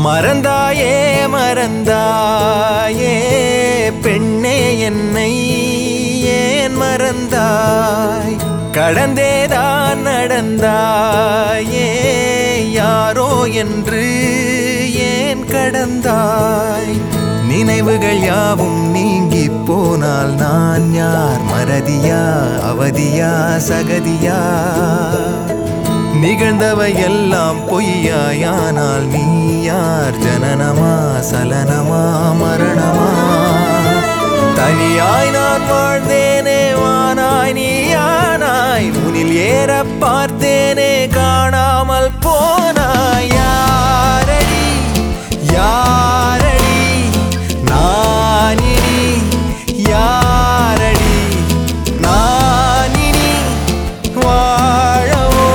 மறந்தாயே மறந்தாயே பெண்ணே என்னை ஏன் மறந்தாய் கடந்தேதான் நடந்தாயே யாரோ என்று ஏன் கடந்தாய் நினைவுகள் யாவும் நீங்கி போனால் நான் யார் மறதியா அவதியா சகதியா நிகழ்ந்தவை எல்லாம் பொய்யாயானால் நீ யார் ஜனனமா சலனமா மரணமா தனியாய் நான் வாழ்ந்தேனே வானாய் நீயானாய் உனில் ஏற பார்த்தேனே காணாமல் போனாய் யாரடி யாரடி நானினி யாரடி நானினி வாழவோ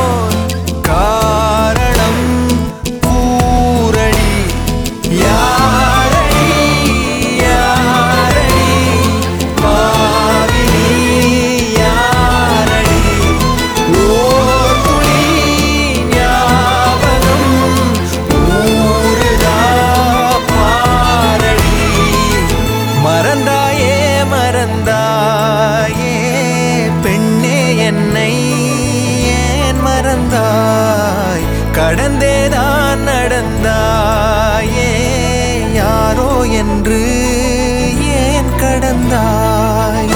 காரணம் கூறடி யாரடி யாரடி பாவினி யாரடி ஓர் துளி ஞாபகம் ஊறுதா பாரடி மறந்தாயே மறந்தாயே பெண்ணே என்னை ஏன் மறந்தாய் கடந்தேதான் நடந்தாயே யாரோ என்று ஏன் கடந்தாய்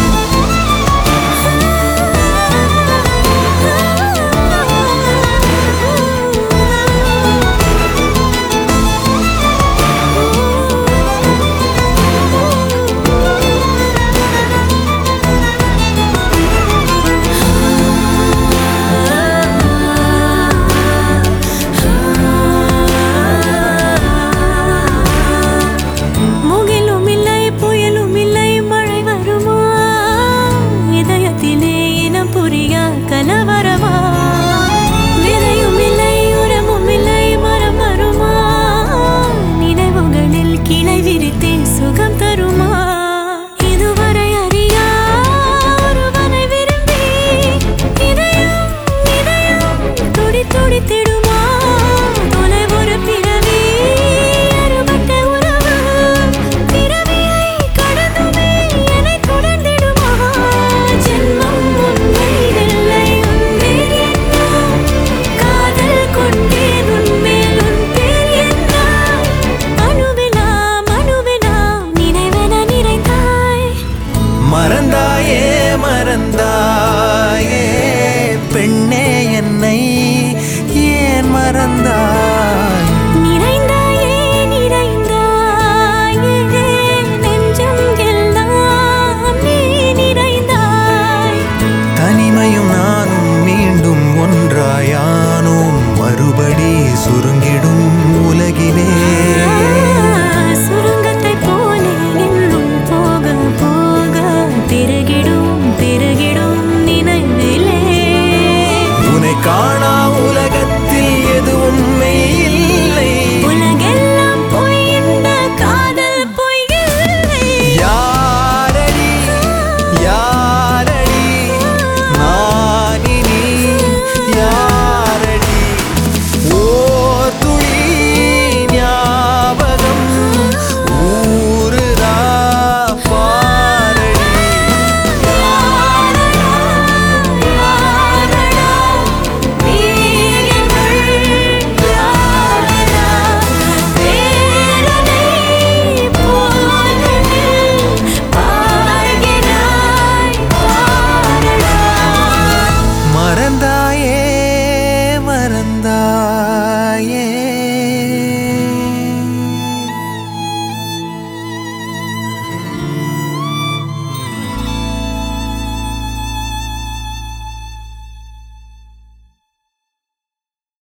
முகிலும் இல்லை புயலும் இல்லை மழை வருமா இதயத்திலே இனம் புரியா கலவரமா விதையும் இல்லை உரமும் இல்லை மரம் வருமா நினைவுகளில் கிளை விரித்தே சுகம் தருமா இதுவரை அறியா ஒருவனை விரும்பி இதயம் இதயம் துடி துடித்திடுமா தொலை ஒரு பிறவி அறுபட்ட உறவு பிறவியை கடந்துமே என்னை தொடர்ந்திடுமா ஜென்மம் உண்மை இல்லை உன்மேல் என்ன காதல் கொண்டேன் உன்மேல் உன் பேர் என்ன அணுவெல்லாம் அணுவெல்லாம் நினைவென நிறைந்தாய் மறந்தாயே மறந்தாயே பெண்ணே என்னை ஏன் மறந்தாய் நிறைந்தாயே நிறைந்தாயே நெஞ்சம் எல்லாம் நீ நிறைந்தாய் தனிமையும் நானும் மீண்டும் ஒன்றாயானோம் மறுபடி சுருங்க